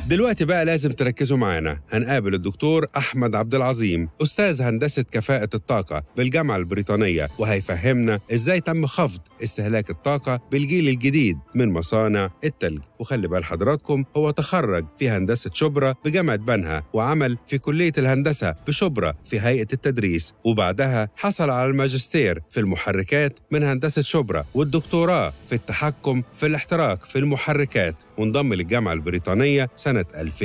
دلوقتي بقى لازم تركزوا معانا هنقابل الدكتور أحمد عبد العظيم أستاذ هندسة كفاءة الطاقة بالجامعة البريطانية وهيفهمنا إزاي تم خفض استهلاك الطاقة بالجيل الجديد من مصانع التلج وخلي بال حضراتكم هو تخرج في هندسة شبرا بجامعة بنها وعمل في كلية الهندسة بشبرا في هيئة التدريس وبعدها حصل على الماجستير في المحركات من هندسة شبرا والدكتوراه في التحكم في الاحتراق في المحركات وانضم للجامعة البريطانية سنة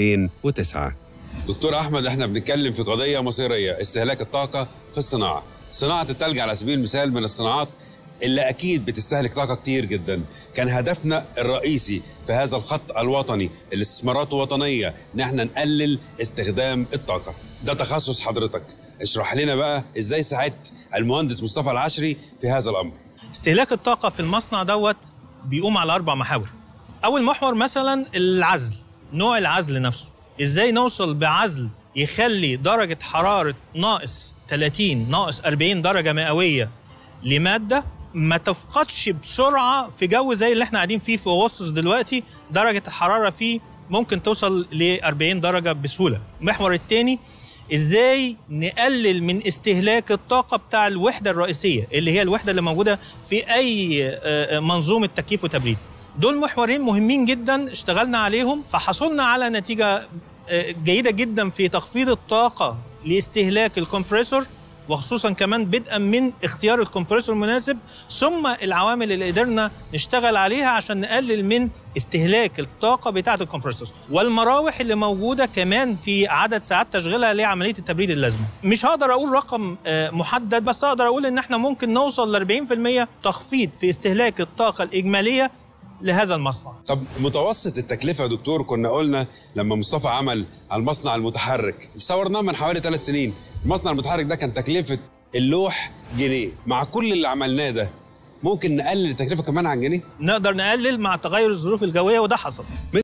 2009 دكتور أحمد احنا بنتكلم في قضية مصيرية استهلاك الطاقة في الصناعة صناعة التلج على سبيل المثال من الصناعات اللي أكيد بتستهلك طاقة كتير جدا كان هدفنا الرئيسي في هذا الخط الوطني الاستثمارات الوطنية إن احنا نقلل استخدام الطاقة ده تخصص حضرتك اشرح لنا بقى ازاي ساعدت المهندس مصطفى العشري في هذا الأمر استهلاك الطاقة في المصنع دوت بيقوم على أربع محاور أول محور مثلا العزل نوع العزل نفسه إزاي نوصل بعزل يخلي درجة حرارة ناقص 30 ناقص 40 درجة مئوية لمادة ما تفقدش بسرعة في جو زي اللي احنا قاعدين فيه في أغسطس دلوقتي درجة الحرارة فيه ممكن توصل ل 40 درجة بسهولة المحور الثاني ازاي نقلل من استهلاك الطاقه بتاع الوحده الرئيسيه اللي هي الوحده اللي موجوده في اي آه، منظومه تكييف وتبريد دول محورين مهمين جدا اشتغلنا عليهم فحصلنا على نتيجه آه، جيده جدا في تخفيض الطاقه لاستهلاك الكمبريسور وخصوصا كمان بدءا من اختيار الكمبريسور المناسب ثم العوامل اللي قدرنا نشتغل عليها عشان نقلل من استهلاك الطاقه بتاعه الكمبريسور والمراوح اللي موجوده كمان في عدد ساعات تشغيلها لعمليه التبريد اللازمه مش هقدر اقول رقم آه، محدد بس اقدر اقول ان احنا ممكن نوصل ل 40% تخفيض في استهلاك الطاقه الاجماليه لهذا المصنع طب متوسط التكلفة يا دكتور كنا قلنا لما مصطفى عمل على المصنع المتحرك صورناه من حوالي ثلاث سنين المصنع المتحرك ده كان تكلفة اللوح جنيه مع كل اللي عملناه ده ممكن نقلل التكلفة كمان عن جنيه نقدر نقلل مع تغير الظروف الجويه وده حصل